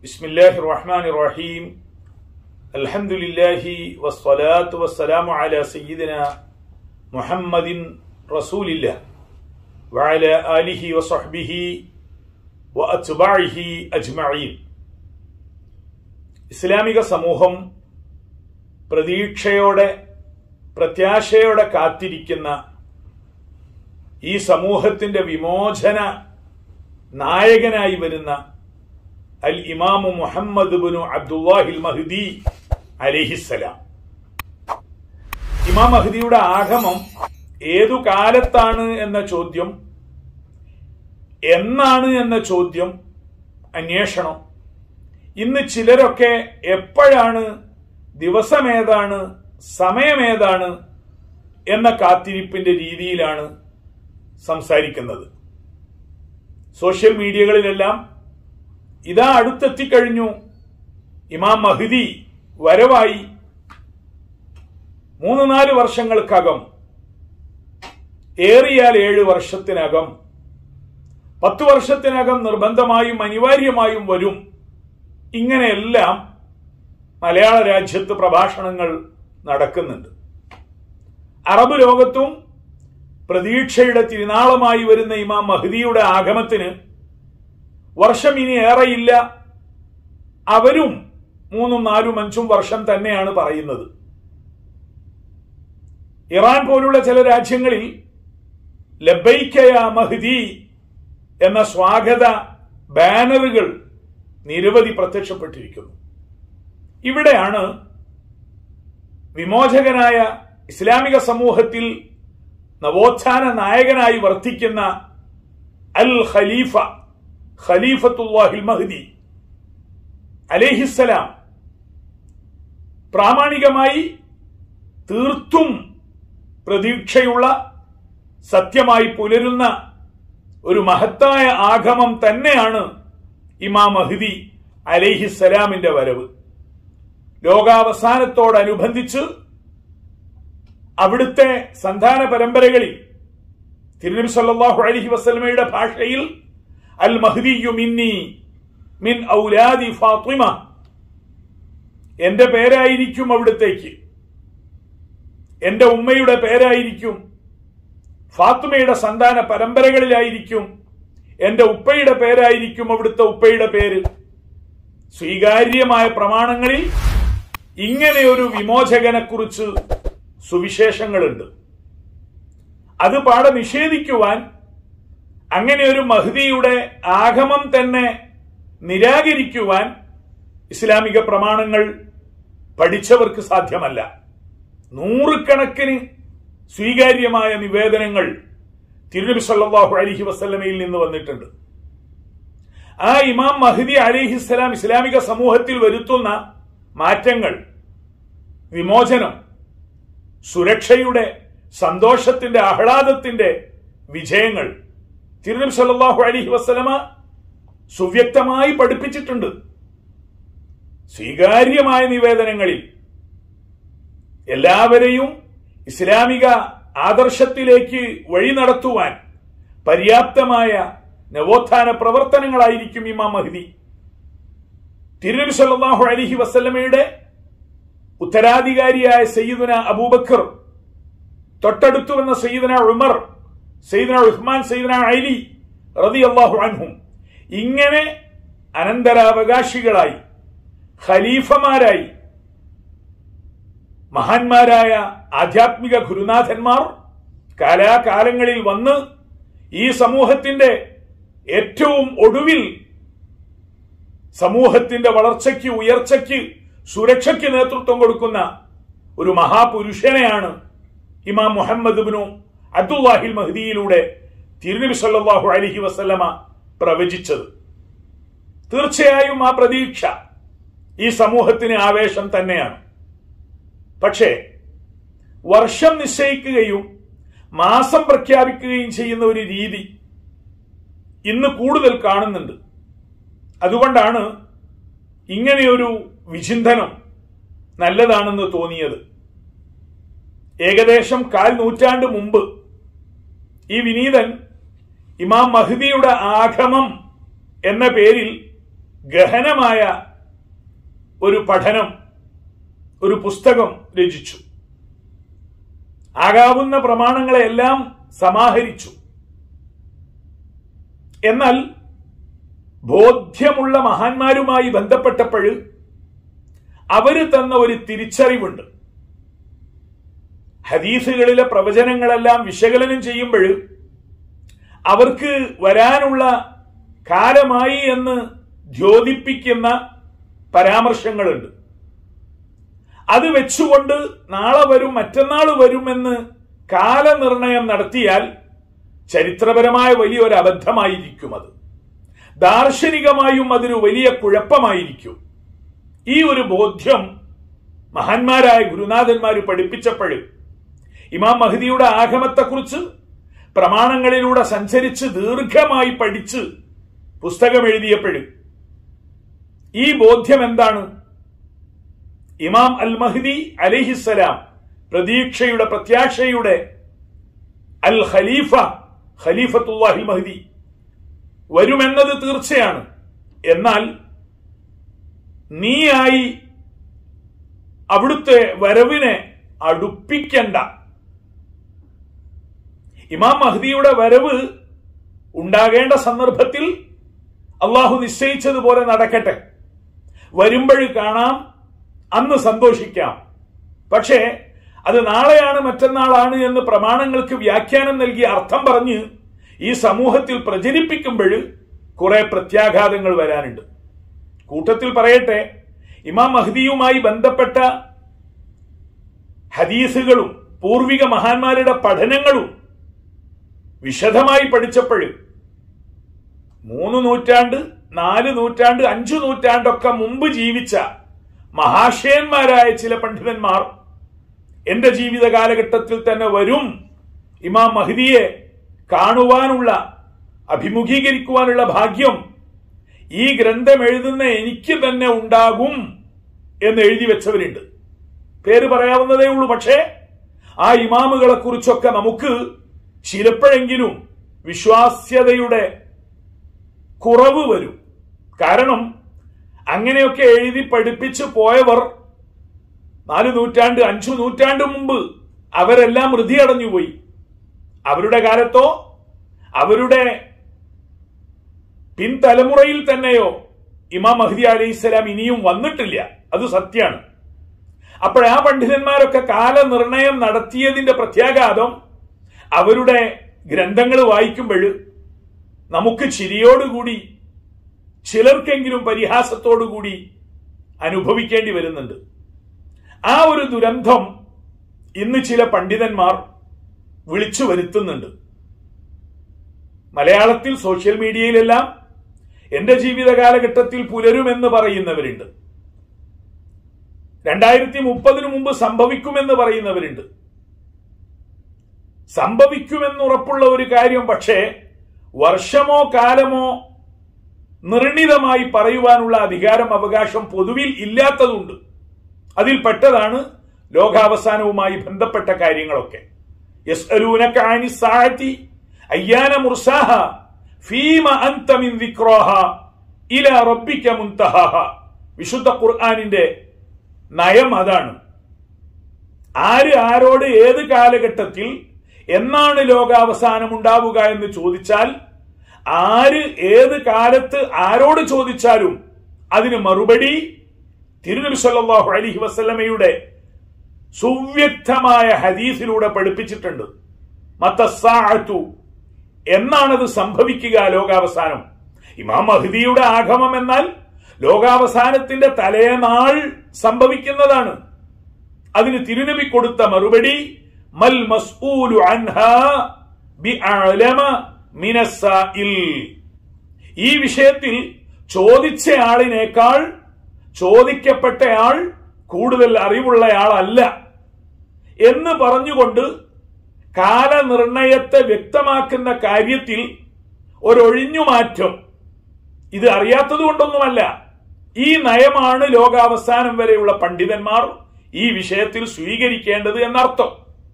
بسم الله الرحمن الرحيم الحمد لله والصلاة والسلام على سيدنا محمد رسول الله وعلى آله وصحبه وأتباعه أجمعين ഇസ്ലാമിക സമൂഹം പ്രതീക്ഷയോടെ പ്രത്യാശയോടെ കാത്തിരിക്കുന്ന ഈ സമൂഹത്തിന്റെ വിമോചന നായകനായി വരുന്ന അൽ ഇമാമു മുഹമ്മദ് ബിനു അബ്ദുല്ലാഹിൽ മഹ്ദി അലിഹിസലാം ഇമാം മഹ്ദിയുടെ ആഗമം ഏതു കാലത്താണ് എന്ന ചോദ്യം എന്നാണ് എന്ന ചോദ്യം അന്വേഷണം ഇന്ന് ചിലരൊക്കെ എപ്പോഴാണ് ദിവസമേതാണ് സമയമേതാണ് എന്ന കാത്തിരിപ്പിന്റെ രീതിയിലാണ് സംസാരിക്കുന്നത് സോഷ്യൽ മീഡിയകളിലെല്ലാം ഇതാ അടുത്തെത്തിക്കഴിഞ്ഞു ഇമാം മഹ്ദി വരവായി മൂന്ന് നാല് വർഷങ്ങൾക്കകം ഏറിയാൽ ഏഴ് വർഷത്തിനകം പത്ത് വർഷത്തിനകം നിർബന്ധമായും അനിവാര്യമായും വരും ഇങ്ങനെയെല്ലാം മലയാള രാജ്യത്ത് പ്രഭാഷണങ്ങൾ നടക്കുന്നുണ്ട് അറബ് ലോകത്തും പ്രതീക്ഷയുടെ തിരുനാളമായി വരുന്ന ഇമാം മഹ്ദിയുടെ ആഗമത്തിന് വർഷം ഇനി ഏറെയില്ല അവരും മൂന്നും നാലും അഞ്ചും വർഷം തന്നെയാണ് പറയുന്നത് ഇറാൻ പോലുള്ള ചില രാജ്യങ്ങളിൽ ലബൈക്കയ മഹ്ദി എന്ന സ്വാഗത ബാനറുകൾ നിരവധി പ്രത്യക്ഷപ്പെട്ടിരിക്കുന്നു ഇവിടെയാണ് വിമോചകനായ ഇസ്ലാമിക സമൂഹത്തിൽ നവോത്ഥാന നായകനായി വർത്തിക്കുന്ന അൽ ഖലീഫ ഖലീഫത്തുല്ലാഹിൽ മഹ്ദി അലേഹിസലാം പ്രാമാണികമായി തീർത്തും പ്രതീക്ഷയുള്ള സത്യമായി പുലരുന്ന ഒരു മഹത്തായ ആഗമം തന്നെയാണ് ഇമാം മഹ്ദി അലേഹിസലാമിന്റെ വരവ് ലോകാവസാനത്തോടനുബന്ധിച്ച് അവിടുത്തെ സന്താന പരമ്പരകളിൽ തിരുനബി സല്ലല്ലാഹു അലൈഹി വസല്ലമയുടെ ഭാഷയിൽ അൽ മഹ്ദിയു മിന്നി മിൻ ഔലാദി ഫാത്തിമ എന്റെ പേരായിരിക്കും അവിടുത്തേക്ക് എന്റെ ഉമ്മയുടെ പേരായിരിക്കും ഫാത്തിമയുടെ സന്താന പരമ്പരകളിലായിരിക്കും എന്റെ ഉപ്പയുടെ പേരായിരിക്കും അവിടുത്തെ ഉപ്പയുടെ പേര് സ്വീകാര്യമായ പ്രമാണങ്ങളിൽ ഇങ്ങനെ ഒരു വിമോചകനെ കുറിച്ച് സുവിശേഷങ്ങളുണ്ട് അത് പാടെ നിഷേധിക്കുവാൻ അങ്ങനെ ഒരു മഹ്ദിയുടെ ആഗമം തന്നെ നിരാകരിക്കുവാൻ ഇസ്ലാമിക പ്രമാണങ്ങൾ പഠിച്ചവർക്ക് സാധ്യമല്ല നൂറുകണക്കിന് സ്വീകാര്യമായ നിവേദനങ്ങൾ തിരുനബി സല്ലല്ലാഹു അലൈഹി വസല്ലമയിൽ നിന്ന് വന്നിട്ടുണ്ട് ആ ഇമാം മഹ്ദി അലിഹിസ്സലാം ഇസ്ലാമിക സമൂഹത്തിൽ വരുത്തുന്ന മാറ്റങ്ങൾ വിമോചനം സുരക്ഷയുടെ സന്തോഷത്തിന്റെ ആഹ്ലാദത്തിന്റെ വിജയങ്ങൾ തിരുനബി സല്ലല്ലാഹു അലൈഹി വസല്ലമ സുവ്യക്തമായി പഠിപ്പിച്ചിട്ടുണ്ട് സ്വീകാര്യമായ നിവേദനങ്ങളിൽ എല്ലാവരെയും ഇസ്ലാമിക ആദർശത്തിലേക്ക് വഴി നടത്തുവാൻ പര്യാപ്തമായ നവോത്ഥാന പ്രവർത്തനങ്ങളായിരിക്കും ഇമാം മഹ്ദി തിരുനബി സല്ലല്ലാഹു അലൈഹി വസല്ലമയുടെ ഉത്തരാധികാരിയായ സയ്യിദുന അബൂബക്കർ തൊട്ടടുത്തു വന്ന സയ്യിദന ഉമർ സയ്യിദന ഉഹ്മാൻ സയ്യിദന അലി റതി അള്ളാഹു അൻഹും ഇങ്ങനെ അനന്തരാവകാശികളായി ഖലീഫമാരായി മഹാന്മാരായ ആധ്യാത്മിക ഗുരുനാഥന്മാർ കാലാകാലങ്ങളിൽ വന്ന് ഈ സമൂഹത്തിന്റെ ഏറ്റവും ഒടുവിൽ സമൂഹത്തിന്റെ വളർച്ചയ്ക്ക് ഉയർച്ചയ്ക്ക് സുരക്ഷയ്ക്ക് നേതൃത്വം കൊടുക്കുന്ന ഒരു മഹാപുരുഷനെയാണ് ഇമാം മുഹമ്മദ് ബിനു അബ്ദുല്ലാഹിൽ മഹ്ദിയിലൂടെ തിരുനബി സല്ലല്ലാഹു അലൈഹി വസല്ലമ പ്രവചിച്ചത് തീർച്ചയായും ആ പ്രതീക്ഷ ഈ സമൂഹത്തിന് ആവേശം തന്നെയാണ് പക്ഷേ വർഷം നിശ്ചയിക്കുകയും മാസം പ്രഖ്യാപിക്കുകയും ചെയ്യുന്ന ഒരു രീതി ഇന്ന് കൂടുതൽ കാണുന്നുണ്ട് അതുകൊണ്ടാണ് ഇങ്ങനെയൊരു വിചിന്തനം നല്ലതാണെന്ന് തോന്നിയത് ഏകദേശം കാൽ നൂറ്റാണ്ട് മുമ്പ് ഈ വിനീതൻ ഇമാം മഹ്ദിയുടെ ആഗമം എന്ന പേരിൽ ഗഹനമായ ഒരു പഠനം ഒരു പുസ്തകം രചിച്ചു ആകാവുന്ന പ്രമാണങ്ങളെല്ലാം സമാഹരിച്ചു എന്നാൽ ബോധ്യമുള്ള മഹാന്മാരുമായി ബന്ധപ്പെട്ടപ്പോൾ അവര് തന്ന ഒരു തിരിച്ചറിവുണ്ട് ഹദീസുകളിലെ പ്രവചനങ്ങളെല്ലാം വിശകലനം ചെയ്യുമ്പോൾ അവർക്ക് വരാനുള്ള കാലമായി എന്ന് ദ്യോതിപ്പിക്കുന്ന പരാമർശങ്ങളുണ്ട് അത് വെച്ചുകൊണ്ട് നാളെ വരും മറ്റന്നാൾ വരുമെന്ന് കാലനിർണയം നടത്തിയാൽ ചരിത്രപരമായ വലിയൊരു അബദ്ധമായിരിക്കും അത് ദാർശനികമായും അതൊരു വലിയ കുഴപ്പമായിരിക്കും ഈ ഒരു ബോധ്യം മഹാന്മാരായ ഗുരുനാഥന്മാർ പഠിപ്പിച്ചപ്പോൾ ഇമാം മഹദിയുടെ ആഗമത്തെക്കുറിച്ച് പ്രമാണങ്ങളിലൂടെ സഞ്ചരിച്ച് ദീർഘമായി പഠിച്ച് പുസ്തകം എഴുതിയപ്പോൾ ഈ ബോധ്യം എന്താണ് ഇമാം അൽ മഹദി അലഹിസലാം പ്രതീക്ഷയുടെ പ്രത്യാശയുടെ അൽ ഖലീഫ ഖലീഫത്തുല്ലാഹിൽ മഹദി വരുമെന്നത് തീർച്ചയാണ് എന്നാൽ നീയായി അവിടുത്തെ വരവിനെ അടുപ്പിക്കണ്ട ഇമാം മഹദിയുടെ വരവ് ഉണ്ടാകേണ്ട സന്ദർഭത്തിൽ അള്ളാഹു നിശ്ചയിച്ചതുപോലെ നടക്കട്ടെ വരുമ്പോൾ കാണാം അന്ന് സന്തോഷിക്കാം പക്ഷേ അത് നാളെയാണ് മറ്റന്നാളാണ് എന്ന് പ്രമാണങ്ങൾക്ക് വ്യാഖ്യാനം നൽകി അർത്ഥം പറഞ്ഞ് ഈ സമൂഹത്തിൽ പ്രചരിപ്പിക്കുമ്പോൾ കുറെ പ്രത്യാഘാതങ്ങൾ വരാനുണ്ട് കൂട്ടത്തിൽ പറയട്ടെ ഇമാം മഹദിയുമായി ബന്ധപ്പെട്ട ഹദീസുകളും പൂർവിക മഹാന്മാരുടെ പഠനങ്ങളും വിശദമായി പഠിച്ചപ്പോൾ മൂന്ന് നൂറ്റാണ്ട് നാല് നൂറ്റാണ്ട് അഞ്ചു നൂറ്റാണ്ടൊക്കെ മുമ്പ് ജീവിച്ച മഹാശയന്മാരായ ചില പണ്ഡിതന്മാർ എന്റെ ജീവിത കാലഘട്ടത്തിൽ തന്നെ വരും ഇമാം മഹദിയെ കാണുവാനുള്ള അഭിമുഖീകരിക്കുവാനുള്ള ഭാഗ്യം ഈ ഗ്രന്ഥം എഴുതുന്ന എനിക്ക് തന്നെ ഉണ്ടാകും എന്ന് എഴുതി വെച്ചവരുണ്ട് പേര് പറയാവുന്നതേ ഉള്ളൂ പക്ഷേ ആ ഇമാമുകളെ കുറിച്ചൊക്കെ നമുക്ക് ചിലപ്പോഴെങ്കിലും വിശ്വാസ്യതയുടെ കുറവ് വരും കാരണം അങ്ങനെയൊക്കെ എഴുതി പഠിപ്പിച്ച് പോയവർ നാല് നൂറ്റാണ്ട് അഞ്ചു നൂറ്റാണ്ട് മുമ്പ് അവരെല്ലാം മൃതിയടഞ്ഞുപോയി അവരുടെ കാലത്തോ അവരുടെ പിൻതലമുറയിൽ തന്നെയോ ഇമാം മഹദി അലൈഹിസ്സലാം ഇനിയും വന്നിട്ടില്ല അത് സത്യമാണ് അപ്പോൾ ആ പണ്ഡിതന്മാരൊക്കെ കാലനിർണയം നടത്തിയതിന്റെ പ്രത്യാഘാതം അവരുടെ ഗ്രന്ഥങ്ങൾ വായിക്കുമ്പോൾ നമുക്ക് ചിരിയോടുകൂടി ചിലർക്കെങ്കിലും പരിഹാസത്തോടുകൂടി അനുഭവിക്കേണ്ടി വരുന്നുണ്ട് ആ ഒരു ദുരന്തം ഇന്ന് ചില പണ്ഡിതന്മാർ വിളിച്ചു വരുത്തുന്നുണ്ട് മലയാളത്തിൽ സോഷ്യൽ മീഡിയയിലെല്ലാം എന്റെ ജീവിത കാലഘട്ടത്തിൽ പുലരുമെന്ന് പറയുന്നവരുണ്ട് രണ്ടായിരത്തി മുപ്പതിനു മുമ്പ് സംഭവിക്കുമെന്ന് പറയുന്നവരുണ്ട് സംഭവിക്കുമെന്നുറപ്പുള്ള ഒരു കാര്യം പക്ഷേ വർഷമോ കാലമോ നിർണിതമായി പറയുവാനുള്ള അധികാരം അവകാശം പൊതുവിൽ ഇല്ലാത്തതുണ്ട് അതിൽ പെട്ടതാണ് ലോകാവസാനവുമായി ബന്ധപ്പെട്ട കാര്യങ്ങളൊക്കെ യസ്അലൂനക അനി സാഅതി അയ്യാന മുർസാഹ ഫീമ അൻത മിൻ ദിക്റാഹ ഇലാ റബ്ബിക മുൻതഹാഹ വിശുദ്ധ ഖുർആനിന്റെ നയം അതാണ് ആര് ആരോട് ഏത് കാലഘട്ടത്തിൽ എന്നാണ് ലോകാവസാനം ഉണ്ടാവുക എന്ന് ചോദിച്ചാൽ ആര് ഏത് കാലത്ത് ആരോട് ചോദിച്ചാലും അതിന് മറുപടി തിരുനബി സല്ലല്ലാഹു അലൈഹി വസല്ലമയുടെ സുവ്യക്തമായ ഹദീസിലൂടെ പഠിപ്പിച്ചിട്ടുണ്ട് മത്തസാഅത്തു എന്നാണത് സംഭവിക്കുക ലോകാവസാനം ഇമാം മഹദിയുടെ ആഗമം എന്നാൽ ലോകാവസാനത്തിന്റെ തലേനാൾ സംഭവിക്കുന്നതാണ് അതിന് തിരുനബി കൊടുത്ത മറുപടി മൽ മസ്ഊലു അൻഹാ ബിഅലമ മിനസ്സാഇൽ ഈ വിഷയത്തിൽ ചോദിച്ചയാളിനേക്കാൾ ചോദിക്കപ്പെട്ടയാൾ കൂടുതൽ അറിവുള്ളയാളല്ല എന്ന് പറഞ്ഞുകൊണ്ട് കാലനിർണയത്തെ വ്യക്തമാക്കുന്ന കാര്യത്തിൽ ഒരൊഴിഞ്ഞുമാറ്റം ഇത് അറിയാത്തത് കൊണ്ടൊന്നുമല്ല ഈ നയമാണ് ലോകാവസാനം വരെയുള്ള പണ്ഡിതന്മാർ ഈ വിഷയത്തിൽ സ്വീകരിക്കേണ്ടത് എന്നർത്ഥം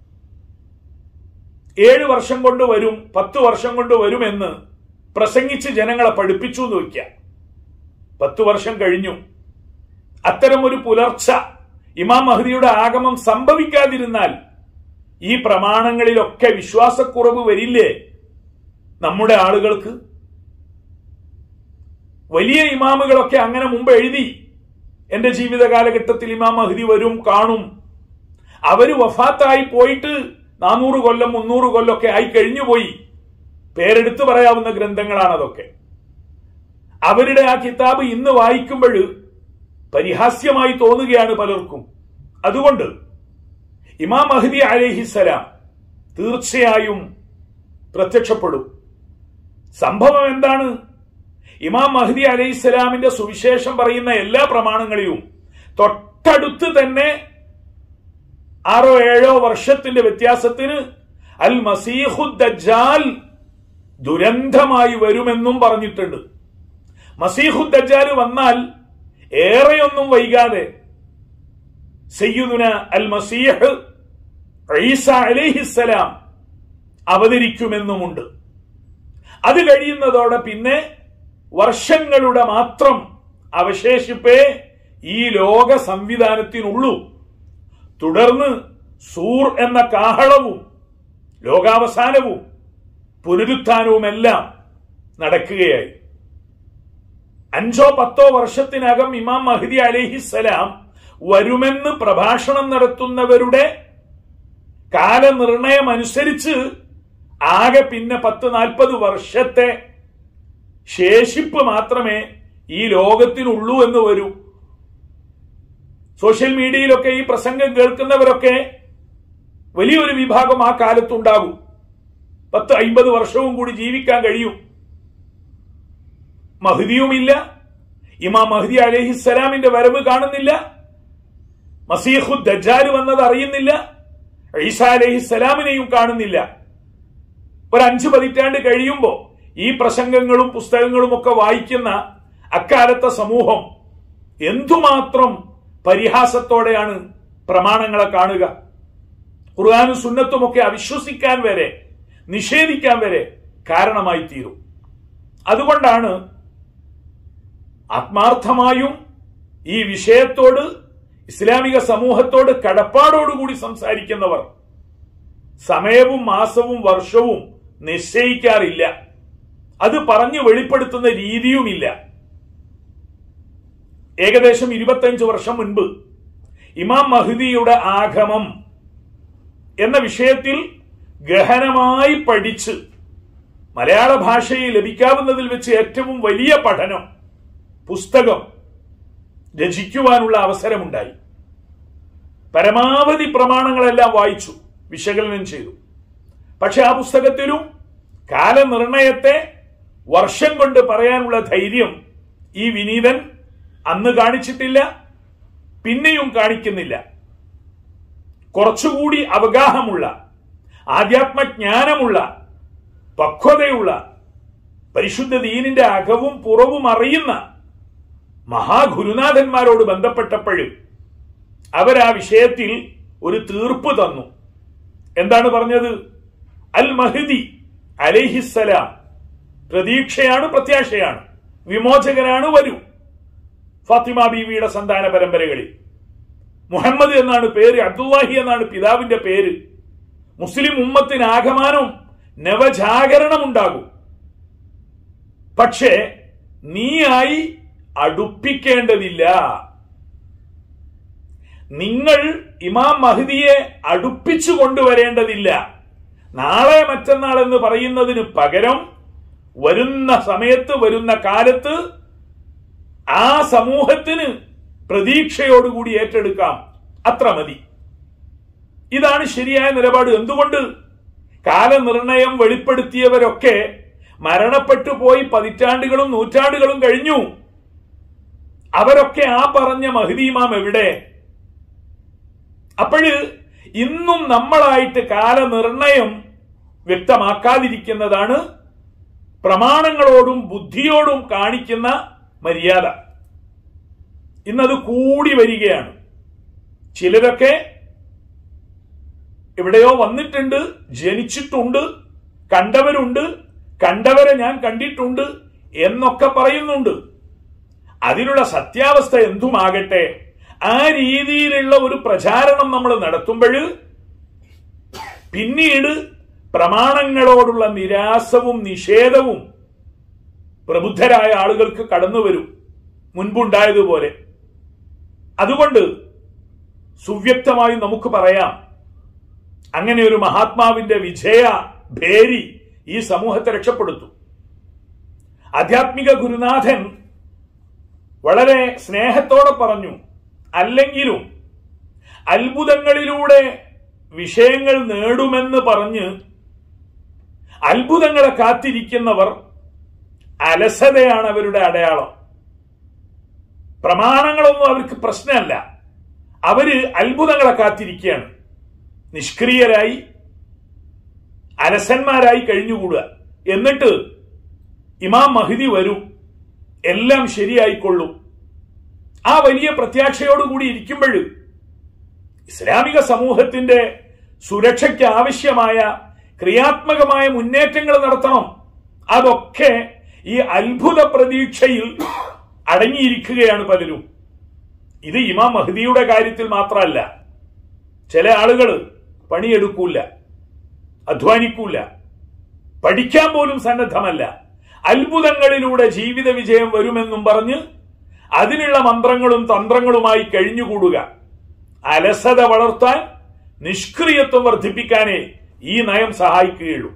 ഏഴ് വർഷം കൊണ്ട് വരും പത്ത് വർഷം കൊണ്ട് വരുമെന്ന് പ്രസംഗിച്ച് ജനങ്ങളെ പഠിപ്പിച്ചു എന്ന് വയ്ക്കാം പത്തു വർഷം കഴിഞ്ഞു അത്തരം ഒരു പുലർച്ച ഇമാം മഹദിയുടെ ആഗമം സംഭവിക്കാതിരുന്നാൽ ഈ പ്രമാണങ്ങളിലൊക്കെ വിശ്വാസക്കുറവ് വരില്ലേ നമ്മുടെ ആളുകൾക്ക് വലിയ ഇമാമുകളൊക്കെ അങ്ങനെ മുമ്പ് എഴുതി എന്റെ ജീവിത കാലഘട്ടത്തിൽ ഇമാം മഹദി വരും കാണും അവര് വഫാത്തായി പോയിട്ട് നാനൂറ് കൊല്ലം മുന്നൂറ് കൊല്ലമൊക്കെ ആയി കഴിഞ്ഞുപോയി പേരെടുത്തു പറയാവുന്ന ഗ്രന്ഥങ്ങളാണ് അതൊക്കെ അവരുടെ ആ കിതാബ് ഇന്ന് വായിക്കുമ്പോൾ പരിഹാസ്യമായി തോന്നുകയാണ് പലർക്കും അതുകൊണ്ട് ഇമാം മഹദി അലഹിസലാം തീർച്ചയായും പ്രത്യക്ഷപ്പെടും സംഭവം എന്താണ് ഇമാം മഹദി അലൈഹിസ്സലാമിന്റെ സുവിശേഷം പറയുന്ന എല്ലാ പ്രമാണങ്ങളെയും തൊട്ടടുത്ത് തന്നെ ആറോ ഏഴോ വർഷത്തിന്റെ വ്യത്യാസത്തിന് അൽ മസീഹു ദജ്ജാൽ ദുരന്തമായി വരുമെന്നും പറഞ്ഞിട്ടുണ്ട് മസീഹു ദജ്ജാൽ വന്നാൽ ഏറെയൊന്നും വൈകാതെ സയ്യുദുന അൽ മസീഹ് ഈസ അലൈഹിസ്സലാം അവതരിക്കുമെന്നുമുണ്ട് അത് കഴിയുന്നതോടെ പിന്നെ വർഷങ്ങളുടെ മാത്രം അവശേഷിപ്പേ ഈ ലോക സംവിധാനത്തിനുള്ളൂ തുടർന്ന് സൂർ എന്ന കാഹളവും ലോകാവസാനവും പുനരുത്ഥാനവുമെല്ലാം നടക്കുകയായി അഞ്ചോ പത്തോ വർഷത്തിനകം ഇമാം മഹദി അലഹിസലാം വരുമെന്ന് പ്രഭാഷണം നടത്തുന്നവരുടെ കാലനിർണയം അനുസരിച്ച് ആകെ പിന്നെ പത്ത് നാൽപ്പത് വർഷത്തെ ശേഷിപ്പ് മാത്രമേ ഈ ലോകത്തിനുള്ളൂ എന്ന് വരൂ സോഷ്യൽ മീഡിയയിലൊക്കെ ഈ പ്രസംഗം കേൾക്കുന്നവരൊക്കെ വലിയൊരു വിഭാഗം ആ കാലത്തുണ്ടാകും പത്ത് അയിമ്പത് വർഷവും കൂടി ജീവിക്കാൻ കഴിയും മഹദിയുമില്ല ഇമാം മഹദി അലഹിസ്സലാമിന്റെ വരവ് കാണുന്നില്ല മസീഹു ദജാൽ വന്നത് അറിയുന്നില്ല ഈസ അലഹിസ്സലാമിനെയും കാണുന്നില്ല ഒരു അഞ്ചു പതിറ്റാണ്ട് കഴിയുമ്പോൾ ഈ പ്രസംഗങ്ങളും പുസ്തകങ്ങളും ഒക്കെ വായിക്കുന്ന അക്കാലത്തെ സമൂഹം എന്തുമാത്രം പരിഹാസത്തോടെയാണ് പ്രമാണങ്ങളെ കാണുക ഖുർആാനും സുന്നത്തുമൊക്കെ അവിശ്വസിക്കാൻ വരെ നിഷേധിക്കാൻ വരെ കാരണമായി തീരും അതുകൊണ്ടാണ് ആത്മാർത്ഥമായും ഈ വിഷയത്തോട് ഇസ്ലാമിക സമൂഹത്തോട് കടപ്പാടോടുകൂടി സംസാരിക്കുന്നവർ സമയവും മാസവും വർഷവും നിശ്ചയിക്കാറില്ല അത് പറഞ്ഞു വെളിപ്പെടുത്തുന്ന രീതിയുമില്ല ഏകദേശം ഇരുപത്തഞ്ച് വർഷം മുൻപ് ഇമാം മഹദിയുടെ ആഗമം എന്ന വിഷയത്തിൽ ഗഹനമായി പഠിച്ച് മലയാള ഭാഷയിൽ ലഭിക്കാവുന്നതിൽ വെച്ച് ഏറ്റവും വലിയ പഠനം പുസ്തകം രചിക്കുവാനുള്ള അവസരമുണ്ടായി പരമാവധി പ്രമാണങ്ങളെല്ലാം വായിച്ചു വിശകലനം ചെയ്തു പക്ഷെ ആ പുസ്തകത്തിലും കാലനിർണയത്തെ വർഷം കൊണ്ട് പറയാനുള്ള ധൈര്യം ഈ വിനീതൻ അന്ന് കാണിച്ചിട്ടില്ല പിന്നെയും കാണിക്കുന്നില്ല കുറച്ചുകൂടി അവഗാഹമുള്ള ആധ്യാത്മജ്ഞാനമുള്ള പക്വതയുള്ള പരിശുദ്ധ ദീനിന്റെ അകവും പുറവും അറിയുന്ന മഹാഗുരുനാഥന്മാരോട് ബന്ധപ്പെട്ടപ്പോഴും അവരാ വിഷയത്തിൽ ഒരു തീർപ്പ് തന്നു എന്താണ് പറഞ്ഞത് അൽ മഹദി അലൈഹിസ്സലാം പ്രതീക്ഷയാണ് പ്രത്യാശയാണ് വിമോചകനാണ് വരൂ ഫാത്തിമ ബീവിയുടെ സന്താന പരമ്പരകളിൽ മുഹമ്മദ് എന്നാണ് പേര് അബ്ദുല്ലാഹി എന്നാണ് പിതാവിന്റെ പേര് മുസ്ലിം ഉമ്മത്തിന് ആഗമാനം നവജാഗരണം ഉണ്ടാകും പക്ഷേ നീയായി അടുപ്പിക്കേണ്ടതില്ല നിങ്ങൾ ഇമാം മഹദിയെ അടുപ്പിച്ചു കൊണ്ടുവരേണ്ടതില്ല നാളെ മറ്റന്നാൾ എന്ന് പറയുന്നതിന് പകരം വരുന്ന സമയത്ത് വരുന്ന കാലത്ത് ആ സമൂഹത്തിന് പ്രതീക്ഷയോടുകൂടി ഏറ്റെടുക്കാം അത്ര മതി ഇതാണ് ശരിയായ നിലപാട് എന്തുകൊണ്ട് കാലനിർണയം വെളിപ്പെടുത്തിയവരൊക്കെ മരണപ്പെട്ടു പോയി പതിറ്റാണ്ടുകളും നൂറ്റാണ്ടുകളും കഴിഞ്ഞു അവരൊക്കെ ആ പറഞ്ഞ മഹദീമാം എവിടെ അപ്പോഴ് ഇന്നും നമ്മളായിട്ട് കാലനിർണയം വ്യക്തമാക്കാതിരിക്കുന്നതാണ് പ്രമാണങ്ങളോടും ബുദ്ധിയോടും കാണിക്കുന്ന മര്യാദ ഇന്നത് കൂടി വരികയാണ് ചിലരൊക്കെ എവിടെയോ വന്നിട്ടുണ്ട് ജനിച്ചിട്ടുണ്ട് കണ്ടവരുണ്ട് കണ്ടവരെ ഞാൻ കണ്ടിട്ടുണ്ട് എന്നൊക്കെ പറയുന്നുണ്ട് അതിനുള്ള സത്യാവസ്ഥ എന്തുമാകട്ടെ ആ രീതിയിലുള്ള ഒരു പ്രചാരണം നമ്മൾ നടത്തുമ്പോൾ പിന്നീട് പ്രമാണങ്ങളോടുള്ള നിരാസവും നിഷേധവും പ്രബുദ്ധരായ ആളുകൾക്ക് കടന്നു വരും മുൻപുണ്ടായതുപോലെ അതുകൊണ്ട് സുവ്യക്തമായി നമുക്ക് പറയാം അങ്ങനെ ഒരു മഹാത്മാവിന്റെ വിജയ ഭേരി ഈ സമൂഹത്തെ രക്ഷപ്പെടുത്തും ആധ്യാത്മിക ഗുരുനാഥൻ വളരെ സ്നേഹത്തോടെ പറഞ്ഞു അല്ലെങ്കിലും അത്ഭുതങ്ങളിലൂടെ വിഷയങ്ങൾ നേടുമെന്ന് പറഞ്ഞ് അത്ഭുതങ്ങളെ കാത്തിരിക്കുന്നവർ അലസതയാണ് അവരുടെ അടയാളം പ്രമാണങ്ങളൊന്നും അവർക്ക് പ്രശ്നമല്ല അവര് അത്ഭുതങ്ങളെ കാത്തിരിക്കുകയാണ് നിഷ്ക്രിയരായി അലസന്മാരായി കഴിഞ്ഞുകൂടുക എന്നിട്ട് ഇമാം മഹിദി വരും എല്ലാം ശരിയായിക്കൊള്ളും ആ വലിയ പ്രത്യാശയോടുകൂടി ഇരിക്കുമ്പോൾ ഇസ്ലാമിക സമൂഹത്തിന്റെ സുരക്ഷയ്ക്ക് ആവശ്യമായ ക്രിയാത്മകമായ മുന്നേറ്റങ്ങൾ നടത്തണം അതൊക്കെ ഈ അത്ഭുത പ്രതീക്ഷയിൽ അടങ്ങിയിരിക്കുകയാണ് പലരും ഇത് ഇമാം മഹദിയുടെ കാര്യത്തിൽ മാത്രമല്ല ചില ആളുകൾ പണിയെടുക്കൂല അധ്വാനിക്കൂല പഠിക്കാൻ പോലും സന്നദ്ധമല്ല അത്ഭുതങ്ങളിലൂടെ ജീവിത വിജയം വരുമെന്നും പറഞ്ഞ് അതിനുള്ള മന്ത്രങ്ങളും തന്ത്രങ്ങളുമായി കഴിഞ്ഞുകൂടുക അലസത വളർത്താൻ നിഷ്ക്രിയത്വം വർദ്ധിപ്പിക്കാനേ ഈ നയം സഹായിക്കുകയുള്ളൂ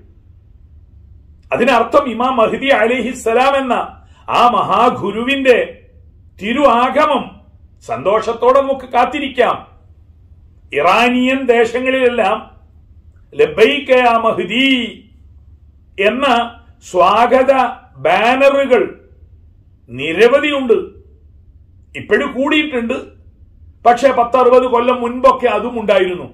അതിനർത്ഥം ഇമാം മഹദി അലിഹിസ്സലാം എന്ന ആ മഹാഗുരുവിന്റെ തിരു ആഗമം സന്തോഷത്തോടെ നമുക്ക് കാത്തിരിക്കാം ഇറാനിയൻ ദേശങ്ങളിലെല്ലാം ലബൈക യാ മഹ്ദി എന്ന സ്വാഗത ബാനറുകൾ നിരവധിയുണ്ട് ഇപ്പോഴും കൂടിയിട്ടുണ്ട് പക്ഷെ പത്തറുപത് കൊല്ലം മുൻപൊക്കെ അതും ഉണ്ടായിരുന്നു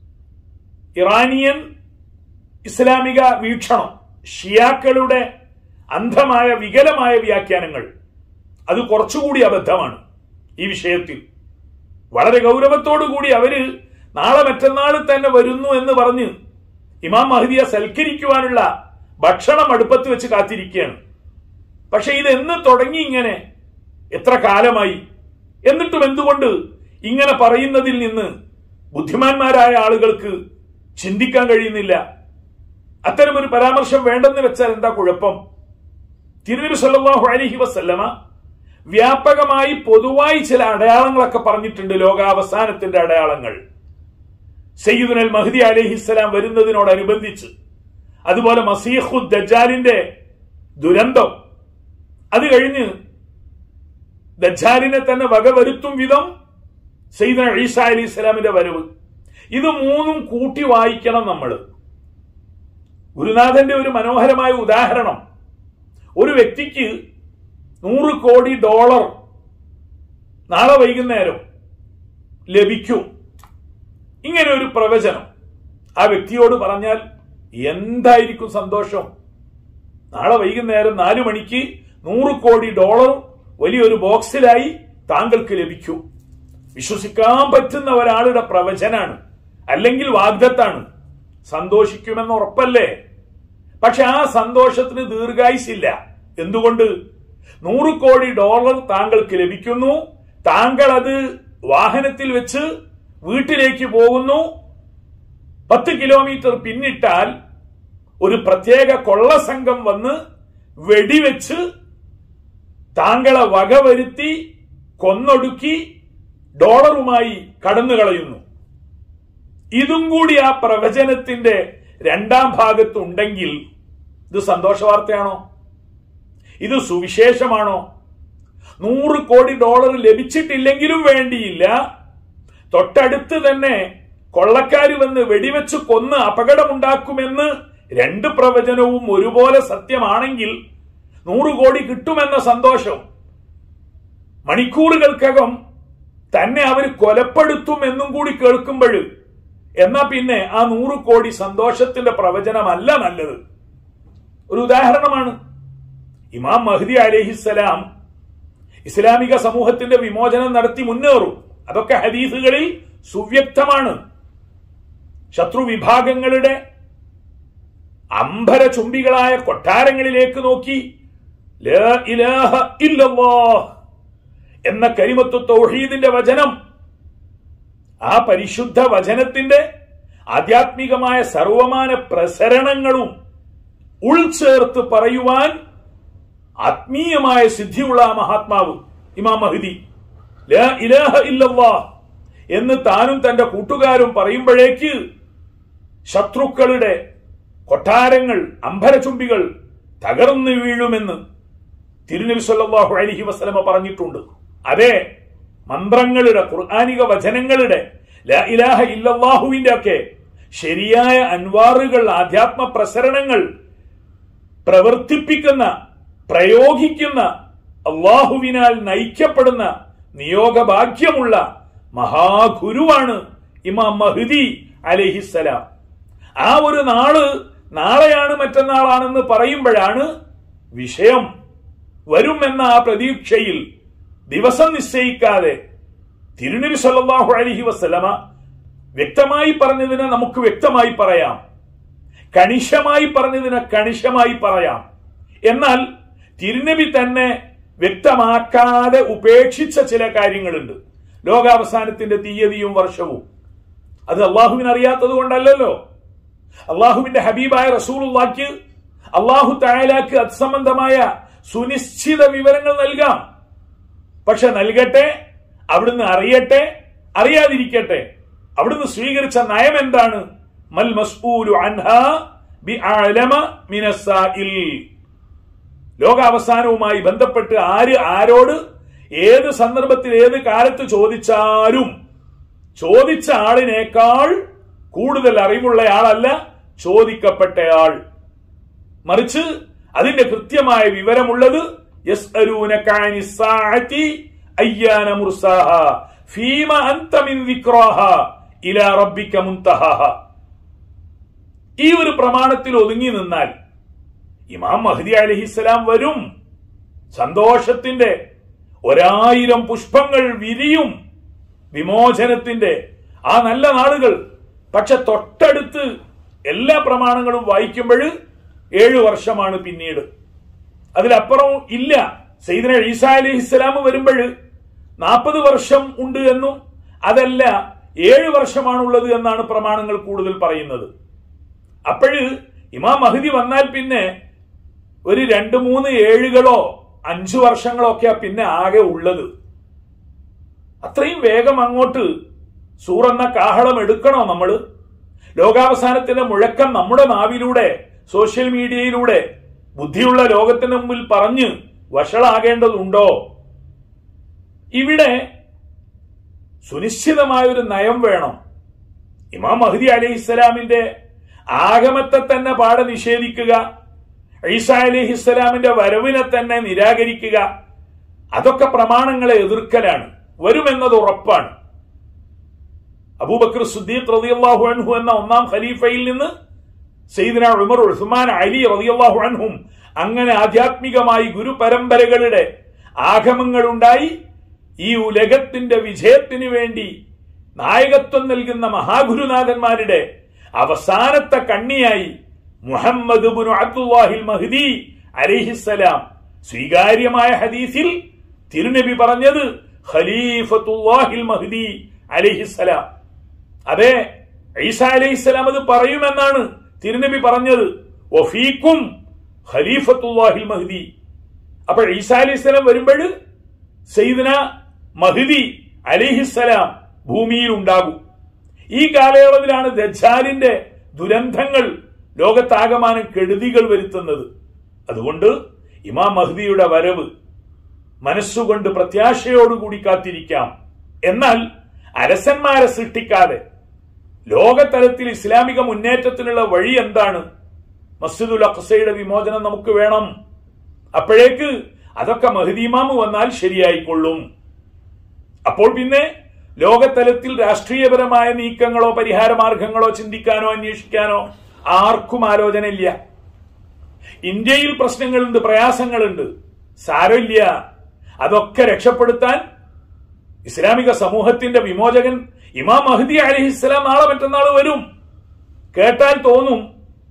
ഇറാനിയൻ ഇസ്ലാമിക വീക്ഷണം ഷിയാക്കളുടെ അന്ധമായ വികലമായ വ്യാഖ്യാനങ്ങൾ അത് കുറച്ചുകൂടി അബദ്ധമാണ് ഈ വിഷയത്തിൽ വളരെ ഗൗരവത്തോടുകൂടി അവര് നാളെ മറ്റന്നാൾ തന്നെ വരുന്നു എന്ന് പറഞ്ഞ് ഇമാം മഹദിയെ സൽക്കരിക്കുവാനുള്ള ഭക്ഷണം അടുപ്പത്ത് വെച്ച് കാത്തിരിക്കുകയാണ് പക്ഷെ ഇത് എന്ന് തുടങ്ങി ഇങ്ങനെ എത്ര കാലമായി എന്നിട്ടും എന്തുകൊണ്ട് ഇങ്ങനെ പറയുന്നതിൽ നിന്ന് ബുദ്ധിമാന്മാരായ ആളുകൾക്ക് ചിന്തിക്കാൻ കഴിയുന്നില്ല അത്തരമൊരു പരാമർശം വേണ്ടെന്ന് വെച്ചാൽ എന്താ കുഴപ്പം തിരുനബി സല്ലല്ലാഹു അലൈഹി വസല്ലമ വ്യാപകമായി പൊതുവായി ചില അടയാളങ്ങളൊക്കെ പറഞ്ഞിട്ടുണ്ട് ലോകാവസാനത്തിന്റെ അടയാളങ്ങൾ സയ്യിദുൽ മഹദി അലഹിസ്സലാം വരുന്നതിനോടനുബന്ധിച്ച് അതുപോലെ മസീഹു ദജാലിന്റെ ദുരന്തം അത് കഴിഞ്ഞ് ദജാലിനെ തന്നെ വകവരുത്തും വിധം സയ്യിദ് ഈസ അലി ഇസ്ലാമിന്റെ വരവ് ഇത് മൂന്നും കൂട്ടി വായിക്കണം നമ്മൾ ഗുരുനാഥന്റെ ഒരു മനോഹരമായ ഉദാഹരണം ഒരു വ്യക്തിക്ക് നൂറ് കോടി ഡോളർ നാളെ വൈകുന്നേരം ലഭിക്കും ഇങ്ങനെ ഒരു പ്രവചനം ആ വ്യക്തിയോട് പറഞ്ഞാൽ എന്തായിരിക്കും സന്തോഷം നാളെ വൈകുന്നേരം നാലു മണിക്ക് നൂറ് കോടി ഡോളർ വലിയൊരു ബോക്സിലായി താങ്കൾക്ക് ലഭിക്കും വിശ്വസിക്കാൻ പറ്റുന്ന ഒരാളുടെ പ്രവചനാണ് അല്ലെങ്കിൽ വാഗ്ദത്താണ് സന്തോഷിക്കുമെന്ന് ഉറപ്പല്ലേ പക്ഷെ ആ സന്തോഷത്തിന് ദീർഘായുസില്ല എന്തുകൊണ്ട് നൂറ് കോടി ഡോളർ താങ്കൾക്ക് ലഭിക്കുന്നു താങ്കൾ അത് വാഹനത്തിൽ വെച്ച് വീട്ടിലേക്ക് പോകുന്നു പത്ത് കിലോമീറ്റർ പിന്നിട്ടാൽ ഒരു പ്രത്യേക കൊള്ള സംഘം വന്ന് വെടിവെച്ച് താങ്കളെ വകവരുത്തി കൊന്നൊടുക്കി ഡോളറുമായി കടന്നു കളയുന്നു ഇതും കൂടി ആ പ്രവചനത്തിന്റെ രണ്ടാം ഭാഗത്തുണ്ടെങ്കിൽ ഇത് സന്തോഷ വാർത്തയാണോ ഇത് സുവിശേഷമാണോ നൂറ് കോടി ഡോളർ ലഭിച്ചിട്ടില്ലെങ്കിലും വേണ്ടിയില്ല തൊട്ടടുത്ത് തന്നെ കൊള്ളക്കാര് വന്ന് വെടിവെച്ച് കൊന്ന് അപകടമുണ്ടാക്കുമെന്ന് രണ്ട് പ്രവചനവും ഒരുപോലെ സത്യമാണെങ്കിൽ നൂറ് കോടി കിട്ടുമെന്ന സന്തോഷം മണിക്കൂറുകൾക്കകം തന്നെ അവർ കൊലപ്പെടുത്തും എന്നും കൂടി കേൾക്കുമ്പോൾ എന്നാ പിന്നെ ആ നൂറ് കോടി സന്തോഷത്തിന്റെ പ്രവചനമല്ല നല്ലത് ഒരു ഉദാഹരണമാണ് ഇമാം മഹദി അലഹിസലാം ഇസ്ലാമിക സമൂഹത്തിന്റെ വിമോചനം നടത്തി മുന്നേറും അതൊക്കെ ഹദീസുകളിൽ സുവ്യക്തമാണ് ശത്രു വിഭാഗങ്ങളുടെ അംബര ചുംബികളായ കൊട്ടാരങ്ങളിലേക്ക് നോക്കി ലാ ഇലാഹ ഇല്ലല്ലാഹ് എന്ന കരിമത്തു തൗഹീദിന്റെ വചനം ആ പരിശുദ്ധ വചനത്തിന്റെ ആധ്യാത്മികമായ സർവമാന പ്രസരണങ്ങളും ഉൾച്ചേർത്ത് പറയുവാൻ ആത്മീയമായ സിദ്ധിയുള്ള ആ മഹാത്മാവ് ഇമാം മഹദി ലാ ഇലാഹ ഇല്ലല്ലാ എന്ന് താനും തന്റെ കൂട്ടുകാരും പറയുമ്പോഴേക്ക് ശത്രുക്കളുടെ കൊട്ടാരങ്ങൾ അമ്പരചുംബികൾ തകർന്നു വീഴുമെന്ന് തിരുനബി സല്ലല്ലാഹു അലൈഹി വസല്ലമ പറഞ്ഞിട്ടുണ്ട് അതെ മന്ത്രങ്ങളുടെ ഖുർആാനിക വചനങ്ങളുടെ ലാ ഇലാഹ ഇല്ലല്ലാഹുവിന്റെ ഒക്കെ ശരിയായ അൻവാറുകൾ ആധ്യാത്മ പ്രസരണങ്ങൾ പ്രവർത്തിപ്പിക്കുന്ന പ്രയോഗിക്കുന്ന അള്ളാഹുവിനാൽ നയിക്കപ്പെടുന്ന നിയോഗഭാഗ്യമുള്ള മഹാഗുരുവാണ് ഇമാം മഹദി അലഹിസലാം ആ ഒരു നാള് നാളെയാണ് മറ്റന്നാളാണെന്ന് പറയുമ്പോഴാണ് വിഷയം വരുമെന്ന ആ പ്രതീക്ഷയിൽ ദിവസം നിശ്ചയിക്കാതെ തിരുനബി സല്ലല്ലാഹു അലൈഹി വസല്ലമ വ്യക്തമായി പറഞ്ഞതിനെ നമുക്ക് വ്യക്തമായി പറയാം കണിശമായി പറഞ്ഞതിനെ കണിശമായി പറയാം എന്നാൽ തിരുനബി തന്നെ വ്യക്തമാക്കാതെ ഉപേക്ഷിച്ച ചില കാര്യങ്ങളുണ്ട് ലോകാവസാനത്തിന്റെ തീയതിയും വർഷവും അത് അള്ളാഹുവിന് അറിയാത്തത് കൊണ്ടല്ലല്ലോ അള്ളാഹുവിന്റെ ഹബീബായ റസൂലുള്ളാക്ക് അള്ളാഹു തായാലാക്ക് അത്സംബന്ധമായ സുനിശ്ചിത വിവരങ്ങൾ നൽകാം പക്ഷെ നൽകട്ടെ അവിടുന്ന് അറിയട്ടെ അറിയാതിരിക്കട്ടെ അവിടുന്ന് സ്വീകരിച്ച നയം എന്താണ് മൽ മസ്ഊലു അൻഹ ബി അലമ മിനസ്സായിൽ ലോകാവസാനവുമായി ബന്ധപ്പെട്ട് ആര് ആരോട് ഏത് സന്ദർഭത്തിൽ ഏത് കാലത്ത് ചോദിച്ചാലും ചോദിച്ച ആളിനേക്കാൾ കൂടുതൽ അറിവുള്ളയാളല്ല ചോദിക്കപ്പെട്ടയാൾ മറിച്ച് അതിന്റെ കൃത്യമായ വിവരമുള്ളത് യസ്അലൂനക അനിസ്സാഅതി അയ്യാന മുർസാഹ ഫീമ അൻത മിൻ ദിക്റാഹ ഇലാ റബ്ബിക മുൻതഹാഹ ഈ ഒരു പ്രമാണത്തിൽ ഒതുങ്ങി നിന്നാൽ ഇമാം മഹദി അലഹിസ്സലാം വരും സന്തോഷത്തിന്റെ ഒരായിരം പുഷ്പങ്ങൾ വിരിയും വിമോചനത്തിന്റെ ആ നല്ല നാളുകൾ പക്ഷെ തൊട്ടടുത്ത് എല്ലാ പ്രമാണങ്ങളും വായിക്കുമ്പോൾ ഏഴു വർഷമാണ് പിന്നീട് അതിലപ്പുറം ഇല്ല സൈദന ഈസാ അലി ഇസ്ലാം വരുമ്പോൾ നാൽപ്പത് വർഷം ഉണ്ട് എന്നും അതല്ല ഏഴ് വർഷമാണുള്ളത് എന്നാണ് പ്രമാണങ്ങൾ കൂടുതൽ പറയുന്നത് അപ്പോഴ് ഇമാം മഹദി വന്നാൽ പിന്നെ ഒരു രണ്ട് മൂന്ന് ഏഴുകളോ അഞ്ചു വർഷങ്ങളോ ഒക്കെയാ പിന്നെ ആകെ ഉള്ളത് അത്രയും വേഗം അങ്ങോട്ട് സൂറെന്ന കാഹളം എടുക്കണോ നമ്മള് ലോകാവസാനത്തിന്റെ മുഴക്കം നമ്മുടെ നാവിലൂടെ സോഷ്യൽ മീഡിയയിലൂടെ ബുദ്ധിയുള്ള ലോകത്തിന് മുമ്പിൽ പറഞ്ഞ് വഷളാകേണ്ടതുണ്ടോ ഇവിടെ സുനിശ്ചിതമായ ഒരു നയം വേണം ഇമാം മഹദി അലി ഇസ്ലാമിന്റെ ആഗമത്തെ തന്നെ പാടെ നിഷേധിക്കുക ഈസ അലി ഇസ്ലാമിന്റെ വരവിനെ തന്നെ നിരാകരിക്കുക അതൊക്കെ പ്രമാണങ്ങളെ എതിർക്കലാണ് വരുമെന്നത് ഉറപ്പാണ് അബൂബക്കർ സുദ്ദീഖ് റളിയല്ലാഹു അൻഹു എന്ന ഒന്നാം ഖലീഫയിൽ നിന്ന് സയ്യിദ്ന ഉമർ ഉസ്മാൻ അലി റളിയല്ലാഹു അൻഹും അങ്ങനെ ആധ്യാത്മികമായി ഗുരുപരമ്പരകളുടെ ആഗമങ്ങളുണ്ടായി ഈ ഉലകത്തിന്റെ വിജയത്തിന് വേണ്ടി നായകത്വം നൽകുന്ന മഹാഗുരുനാഥന്മാരുടെ അവസാനത്തെ കണ്ണിയായി മുഹമ്മദ് ബുനു അബ്ദുല്ലാഹിൽ മഹ്ദി അലിഹിസലാം സ്വീകാര്യമായ ഹദീസിൽ തിരുനബി പറഞ്ഞത് ഖലീഫത്തുല്ലാഹിൽ മഹ്ദി അലിഹിസലാം അതെ ഈസ അലൈഹിസ്സലാം അത് പറയുമെന്നാണ് തിരുനബി പറഞ്ഞത് ഒഫീക്കും ഖലീഫത്തുല്ലാഹിൽ മഹ്ദി അപ്പോൾ ഈസ അലൈഹിസ്സലാം വരുമ്പോൾ സയ്യിദ്ന മഹ്ദി അലിഹിസ്സലാം ഭൂമിയിൽ ഉണ്ടാകും ഈ കാലയളവിലാണ് ദജാലിന്റെ ദുരന്തങ്ങൾ ലോകത്താകമാനം കെടുതികൾ വരുത്തുന്നത് അതുകൊണ്ട് ഇമാം മഹ്ദിയുടെ വരവ് മനസ്സുകൊണ്ട് പ്രത്യാശയോടുകൂടി കാത്തിരിക്കാം എന്നാൽ അരസന്മാരെ സൃഷ്ടിക്കാതെ ലോകതലത്തിൽ ഇസ്ലാമിക മുന്നേറ്റത്തിനുള്ള വഴി എന്താണ് മസ്ജിദുൽ അഖ്സയുടെ വിമോചനം നമുക്ക് വേണം അപ്പോഴേക്ക് അതൊക്കെ മഹദീമാമ് വന്നാൽ ശരിയായിക്കൊള്ളും അപ്പോൾ പിന്നെ ലോകതലത്തിൽ രാഷ്ട്രീയപരമായ നീക്കങ്ങളോ പരിഹാര മാർഗങ്ങളോ ചിന്തിക്കാനോ അന്വേഷിക്കാനോ ആർക്കും ആലോചനയില്ല ഇന്ത്യയിൽ പ്രശ്നങ്ങളുണ്ട് പ്രയാസങ്ങളുണ്ട് സാരമില്ല അതൊക്കെ രക്ഷപ്പെടുത്താൻ ഇസ്ലാമിക സമൂഹത്തിന്റെ വിമോചകൻ ഇമാം മഹദി അലഹിസ്സലാം നാളെ മറ്റന്നാൾ വരും കേട്ടാൽ തോന്നും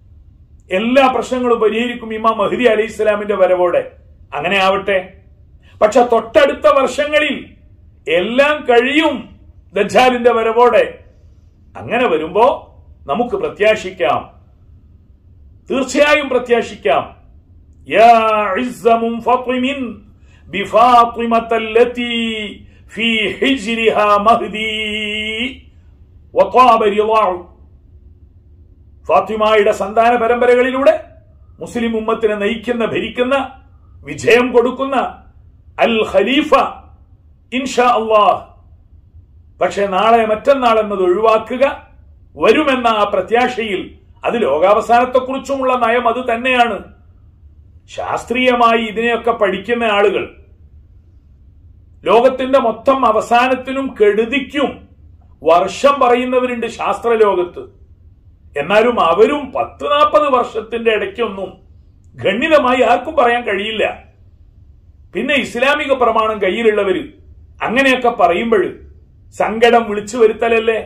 എല്ലാ പ്രശ്നങ്ങളും പരിഹരിക്കും ഇമാം മഹദി അലി ഇസ്ലാമിന്റെ വരവോടെ അങ്ങനെ ആവട്ടെ പക്ഷെ തൊട്ടടുത്ത വർഷങ്ങളിൽ എല്ലാം കഴിയും ദജ്ജാലിന്റെ വരവോടെ അങ്ങനെ വരുമ്പോ നമുക്ക് പ്രത്യാശിക്കാം തീർച്ചയായും പ്രത്യാശിക്കാം യാ ഇസ്സ മുൻഫത്തിമിൻ ബിഫാത്തിമത്തല്ലതി ഫീ ഹിജ്രിഹാ മഹ്ദി വത്വാബ റിളാഉ ഫാത്തിമയുടെ സന്താന പരമ്പരകളിലൂടെ മുസ്ലിം ഉമ്മത്തിനെ നയിക്കുന്ന ഭരിക്കുന്ന വിജയം കൊടുക്കുന്ന അൽ ഖലീഫ ഇൻഷാ അള്ളാഹ് പക്ഷെ നാളെ മറ്റന്നാൾ എന്നത് ഒഴിവാക്കുക വരുമെന്ന ആ പ്രത്യാശയിൽ അത് ലോകാവസാനത്തെക്കുറിച്ചുമുള്ള നയം അത് തന്നെയാണ് ശാസ്ത്രീയമായി ഇതിനെയൊക്കെ പഠിക്കുന്ന ആളുകൾ ലോകത്തിന്റെ മൊത്തം അവസാനത്തിനും കെടുതിക്കും വർഷം പറയുന്നവരുണ്ട് ശാസ്ത്രലോകത്ത് എന്നാലും അവരും പത്ത് നാൽപ്പത് വർഷത്തിന്റെ ഇടയ്ക്കൊന്നും ഗണ്യതമായി ആർക്കും പറയാൻ കഴിയില്ല പിന്നെ ഇസ്ലാമിക പ്രമാണം കയ്യിലുള്ളവര് അങ്ങനെയൊക്കെ പറയുമ്പോൾ സങ്കടം വിളിച്ചു വരുത്തലല്ലേ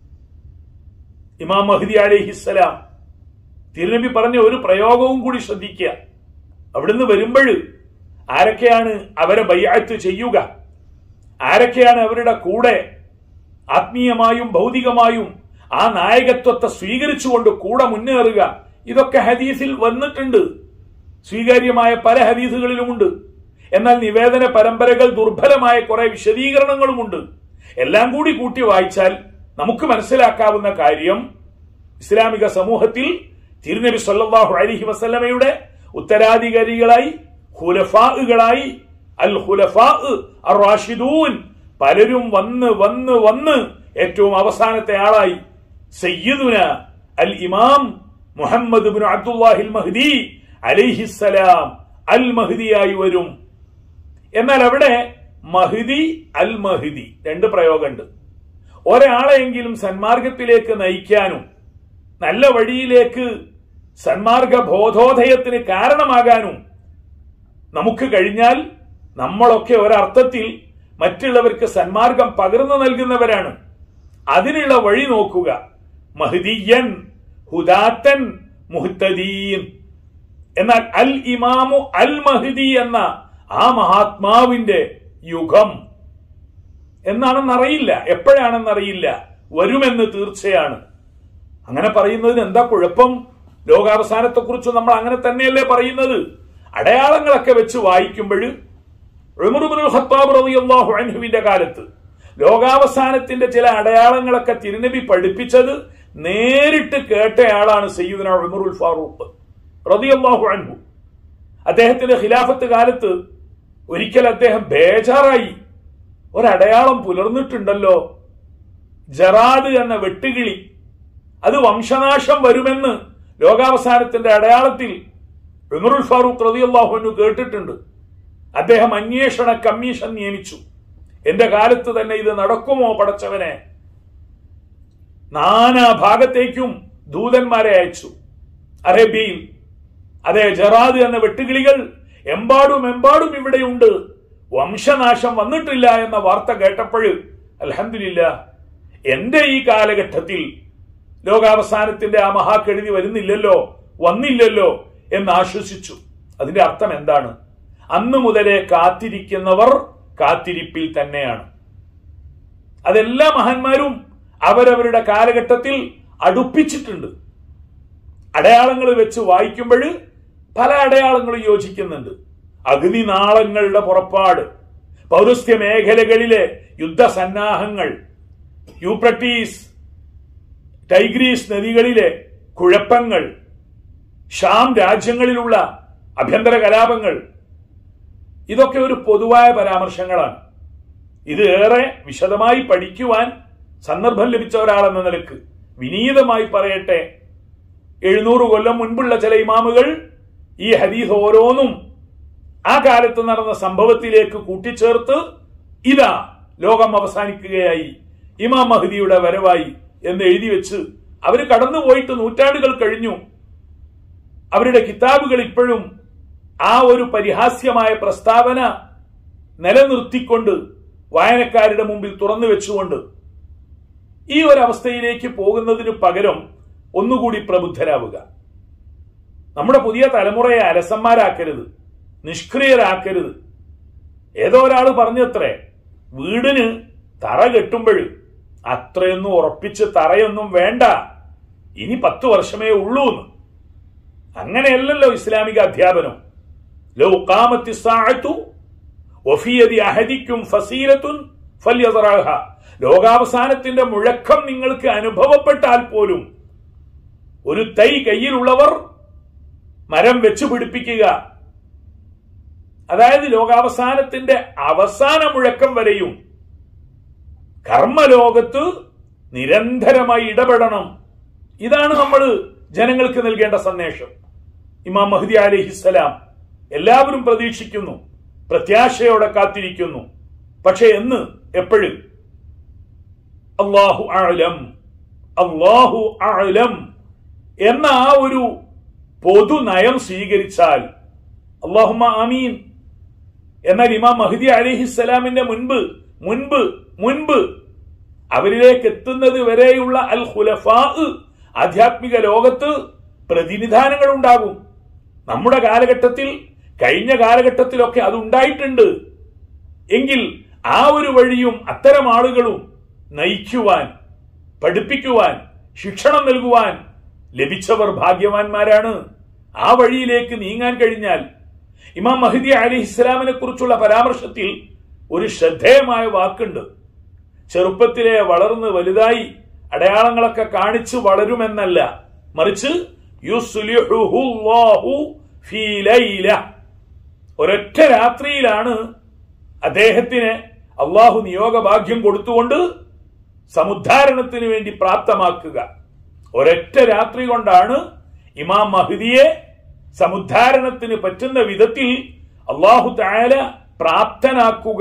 ഇമാം മഹദി അലിഹിസ്സലാം തിരുനബി പറഞ്ഞ ഒരു പ്രയോഗവും കൂടി ശ്രദ്ധിക്കുക അവിടുന്ന് വരുമ്പോൾ ആരൊക്കെയാണ് അവരെ ബയ്യാത്ത് ചെയ്യുക ആരൊക്കെയാണ് അവരുടെ കൂടെ ആത്മീയമായും ഭൗതികമായും ആ നായകത്വത്തെ സ്വീകരിച്ചുകൊണ്ട് കൂടെ മുന്നേറുക ഇതൊക്കെ ഹദീസിൽ വന്നിട്ടുണ്ട് സ്വീകാര്യമായ പല ഹദീസുകളിലുമുണ്ട് എന്നാൽ നിവേദന പരമ്പരകൾ ദുർബലമായ കുറെ വിശദീകരണങ്ങളുമുണ്ട് എല്ലാം കൂടി കൂട്ടി വായിച്ചാൽ നമുക്ക് മനസ്സിലാക്കാവുന്ന കാര്യം ഇസ്ലാമിക സമൂഹത്തിൽ തിരുനബി സല്ലല്ലാഹു അലൈഹി വസല്ലമയുടെ ഉത്തരാധികാരികളായി ഹുലഫാകളായി അൽ ഹുലഫാ അർ റാഷിദൂൻ പലരും വന്ന് വന്ന് വന്ന് ഏറ്റവും അവസാനത്തെ ആളായി സയ്യിദുന അൽ ഇമാം മുഹമ്മദ് ബിൻ അബ്ദുല്ലാഹിൽ മഹ്ദി അലൈഹിസ്സലാം അൽ മഹ്ദിയായി വരും എന്നാൽ അവിടെ മഹ്ദി അൽ മഹ്ദി രണ്ട് പ്രയോഗമുണ്ട് ഒരാളെയെങ്കിലും സന്മാർഗത്തിലേക്ക് നയിക്കാനും നല്ല വഴിയിലേക്ക് സന്മാർഗ ബോധോദയത്തിന് കാരണമാകാനും നമുക്ക് കഴിഞ്ഞാൽ നമ്മളൊക്കെ ഒരർത്ഥത്തിൽ മറ്റുള്ളവർക്ക് സന്മാർഗം പകർന്നു നൽകുന്നവരാണ് അതിനുള്ള വഴി നോക്കുക മഹ്ദിയൻ ഹുദാത്തൻ മുഹ്തദീൻ എന്നാൽ അൽ ഇമാമു അൽ മഹ്ദി എന്ന ആ മഹാത്മാവിന്റെ യുഗം എന്നാണെന്നറിയില്ല എപ്പോഴാണെന്നറിയില്ല വരുമെന്ന് തീർച്ചയാണ് അങ്ങനെ പറയുന്നതിന് എന്താ കുഴപ്പം ലോകാവസാനത്തെക്കുറിച്ച് നമ്മൾ അങ്ങനെ തന്നെയല്ലേ പറയുന്നത് അടയാളങ്ങളൊക്കെ വെച്ച് വായിക്കുമ്പോൾ ഖത്താബ് റളിയല്ലാഹു അൻഹുവിന്റെ കാലത്ത് ലോകാവസാനത്തിന്റെ ചില അടയാളങ്ങളൊക്കെ തിരുനബി പഠിപ്പിച്ചത് നേരിട്ട് കേട്ടയാളാണ് സയ്യിദുന ഉമറുൽ ഫാറൂഖ് റളിയല്ലാഹു അൻഹു അദ്ദേഹത്തിന്റെ ഖിലാഫത്ത് കാലത്ത് ഒരിക്കൽ അദ്ദേഹം ബേജാറായി ഒരടയാളം പുലർന്നിട്ടുണ്ടല്ലോ ജറാദ് എന്ന വെട്ടുകിളി അത് വംശനാശം വരുമെന്ന് ലോകാവസാനത്തിന്റെ അടയാളത്തിൽ ഉമറുൽ ഫാറൂഖ് റളിയല്ലാഹു കേട്ടിട്ടുണ്ട് അദ്ദേഹം അന്വേഷണ കമ്മീഷൻ നിയമിച്ചു എന്റെ കാലത്ത് തന്നെ ഇത് നടക്കുമോ പടച്ചവനെ നാനാ ഭാഗത്തേക്കും ദൂതന്മാരെ അയച്ചു അറേബ്യയിൽ അതെ ജറാദ് എന്ന വെട്ടുകിളികൾ എമ്പാടും എമ്പാടും ഇവിടെയുണ്ട് വംശനാശം വന്നിട്ടില്ല എന്ന വാർത്ത കേട്ടപ്പോൾ അലഹമില്ല എന്റെ ഈ കാലഘട്ടത്തിൽ ലോകാവസാനത്തിന്റെ ആ മഹാക്കെടുതി വരുന്നില്ലല്ലോ വന്നില്ലല്ലോ എന്ന് ആശ്വസിച്ചു അതിന്റെ അർത്ഥം എന്താണ് അന്ന് മുതലേ കാത്തിരിക്കുന്നവർ കാത്തിരിപ്പിൽ തന്നെയാണ് അതെല്ലാ മഹാന്മാരും അവരവരുടെ കാലഘട്ടത്തിൽ അടുപ്പിച്ചിട്ടുണ്ട് അടയാളങ്ങൾ വെച്ച് വായിക്കുമ്പോൾ പല അടയാളങ്ങളും യോജിക്കുന്നുണ്ട് അഗ്നിനാളങ്ങളുടെ പുറപ്പാട് പൗരസ്ത്യ മേഖലകളിലെ യുദ്ധസന്നാഹങ്ങൾ യൂപ്രട്ടീസ് ടൈഗ്രീസ് നദികളിലെ കുഴപ്പങ്ങൾ ഷാം രാജ്യങ്ങളിലുള്ള അഭ്യന്തര കലാപങ്ങൾ ഇതൊക്കെ ഒരു പൊതുവായ പരാമർശങ്ങളാണ് ഇത് ഏറെ വിശദമായി പഠിക്കുവാൻ സന്ദർഭം ലഭിച്ച ഒരാളെന്ന നിലക്ക് വിനീതമായി പറയട്ടെ എഴുന്നൂറ് കൊല്ലം മുൻപുള്ള ചില ഇമാമുകൾ ഈ ഹദീസ് ഓരോന്നും ആ കാലത്ത് നടന്ന സംഭവത്തിലേക്ക് കൂട്ടിച്ചേർത്ത് ഇതാ ലോകം അവസാനിക്കുകയായി ഇമാം മഹദിയുടെ വരവായി എന്ന് എഴുതി വെച്ച് അവര് കടന്നുപോയിട്ട് നൂറ്റാണ്ടുകൾ കഴിഞ്ഞു അവരുടെ കിതാബുകൾ ഇപ്പോഴും ആ ഒരു പരിഹാസ്യമായ പ്രസ്താവന നിലനിർത്തിക്കൊണ്ട് വായനക്കാരുടെ മുമ്പിൽ തുറന്നു വെച്ചുകൊണ്ട് ഈ ഒരു അവസ്ഥയിലേക്ക് പോകുന്നതിന് പകരം ഒന്നുകൂടി പ്രബുദ്ധരാവുക നമ്മുടെ പുതിയ തലമുറയെ അലസന്മാരാക്കരുത് നിഷ്ക്രിയരാക്കരുത് ഏതോ ഒരാൾ പറഞ്ഞത്രേ വീടിന് തറ കെട്ടുമ്പോൾ അത്രയൊന്നും ഉറപ്പിച്ച് തറയൊന്നും വേണ്ട ഇനി പത്ത് വർഷമേ ഉള്ളൂ എന്ന് അങ്ങനെയല്ലല്ലോ ഇസ്ലാമിക അധ്യാപനം ലോ ഖാമത്തി സാഅത്തു വഫിയതി അഹദിക്കും ഫസീലത്തുൻ ഫല്യദറഹ ലോകാവസാനത്തിന്റെ മുഴക്കം നിങ്ങൾക്ക് അനുഭവപ്പെട്ടാൽ പോലും ഒരു തൈ കയ്യിലുള്ളവർ മരം വെച്ചു പിടിപ്പിക്കുക അതായത് ലോകാവസാനത്തിന്റെ അവസാന മുഴക്കം വരെയും കർമ്മലോകത്ത് നിരന്തരമായി ഇടപെടണം ഇതാണ് നമ്മൾ ജനങ്ങൾക്ക് നൽകേണ്ട സന്ദേശം ഇമാം മഹദി അലിഹിസ്സലാം എല്ലാവരും പ്രതീക്ഷിക്കുന്നു പ്രത്യാശയോടെ കാത്തിരിക്കുന്നു പക്ഷെ എന്ന് എപ്പോഴും അള്ളാഹു ആലം അള്ളാഹു ആലം എന്ന ആ ഒരു പൊതു നയം സ്വീകരിച്ചാൽ അള്ളാഹുമ ആമീൻ എന്നാൽ ഇമാം മഹദി അലിഹിസ്സലാമിന്റെ മുൻപ് മുൻപ് മുൻപ് അവരിലേക്ക് എത്തുന്നത് വരെയുള്ള അൽ ഖുലഫാ ആധ്യാത്മിക ലോകത്ത് പ്രതിനിധാനങ്ങൾ ഉണ്ടാകും നമ്മുടെ കാലഘട്ടത്തിൽ കഴിഞ്ഞ കാലഘട്ടത്തിലൊക്കെ അത് ഉണ്ടായിട്ടുണ്ട് എങ്കിൽ ആ ഒരു വഴിയും അത്തരം ആളുകളും നയിക്കുവാൻ പഠിപ്പിക്കുവാൻ ശിക്ഷണം നൽകുവാൻ ലഭിച്ചവർ ഭാഗ്യവാന്മാരാണ് ആ വഴിയിലേക്ക് നീങ്ങാൻ കഴിഞ്ഞാൽ ഇമാം മഹദി അലി ഇസ്ലാമിനെ കുറിച്ചുള്ള പരാമർശത്തിൽ ഒരു ശ്രദ്ധേയമായ വാക്കുണ്ട് ചെറുപ്പത്തിലെ വളർന്ന് വലുതായി അടയാളങ്ങളൊക്കെ കാണിച്ചു വളരുമെന്നല്ല മറിച്ച് യുസ്ലിഹുഹുല്ലാഹു ഫീ ലൈല ഒരൊറ്റ രാത്രിയിലാണ് അദ്ദേഹത്തിന് അള്ളാഹു നിയോഗഭാഗ്യം കൊടുത്തുകൊണ്ട് സമുദ്ധാരണത്തിന് വേണ്ടി പ്രാപ്തമാക്കുക ഒരൊറ്റ രാത്രി കൊണ്ടാണ് ഇമാം മഹദിയെ സമുദ്ധാരണത്തിന് പറ്റുന്ന വിധത്തിൽ അള്ളാഹു താല പ്രാപ്തനാക്കുക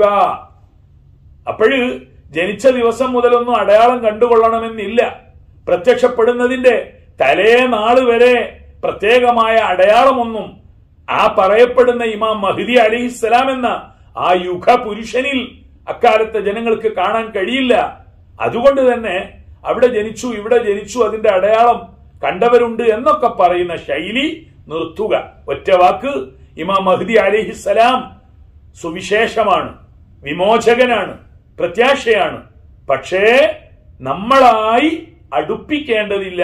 അപ്പോഴ് ജനിച്ച ദിവസം മുതലൊന്നും അടയാളം കണ്ടുകൊള്ളണമെന്നില്ല പ്രത്യക്ഷപ്പെടുന്നതിന്റെ തലേ നാള് വരെ പ്രത്യേകമായ അടയാളമൊന്നും ആ പറയപ്പെടുന്ന ഇമാം മഹദി അലിഹിസ്സലാം എന്ന ആ യുഗ പുരുഷനിൽ അക്കാലത്തെ ജനങ്ങൾക്ക് കാണാൻ കഴിയില്ല അതുകൊണ്ട് തന്നെ അവിടെ ജനിച്ചു ഇവിടെ ജനിച്ചു അതിന്റെ അടയാളം കണ്ടവരുണ്ട് എന്നൊക്കെ പറയുന്ന ശൈലി നിർത്തുക ഒറ്റ വാക്ക് ഇമാം മഹദി അലിഹിസ്സലാം സുവിശേഷമാണ് വിമോചകനാണ് പ്രത്യാശയാണ് പക്ഷേ നമ്മളായി അടുപ്പിക്കേണ്ടതില്ല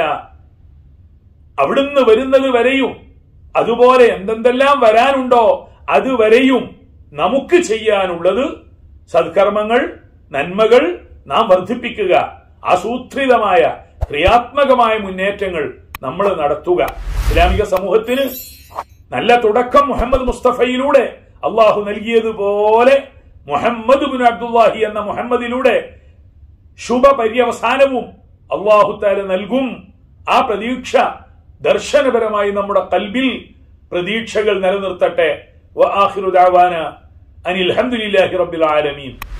അവിടുന്ന് വരുന്നത് വരെയും അതുപോലെ എന്തെന്തെല്ലാം വരാനുണ്ടോ അതുവരെയും നമുക്ക് ചെയ്യാനുള്ളത് സത്കർമ്മങ്ങൾ നന്മകൾ നാം വർദ്ധിപ്പിക്കുക ആസൂത്രിതമായ ക്രിയാത്മകമായ മുന്നേറ്റങ്ങൾ നമ്മൾ നടത്തുക ഇസ്ലാമിക സമൂഹത്തിന് നല്ല തുടക്കം മുഹമ്മദ് മുസ്തഫയിലൂടെ അള്ളാഹു നൽകിയതുപോലെ മുഹമ്മദ് ബിൻ അബ്ദുല്ലാഹി എന്ന മുഹമ്മദിലൂടെ ശുഭ പര്യവസാനവും അള്ളാഹു താല നൽകും ആ പ്രതീക്ഷ ദർശനപരമായി നമ്മുടെ കൽബിൽ പ്രതീക്ഷകൾ നിലനിർത്തട്ടെ വ ആഖിറു ദഅവാന അനിൽ ഹംദുലില്ലാഹി റബ്ബിൽ ആലമീൻ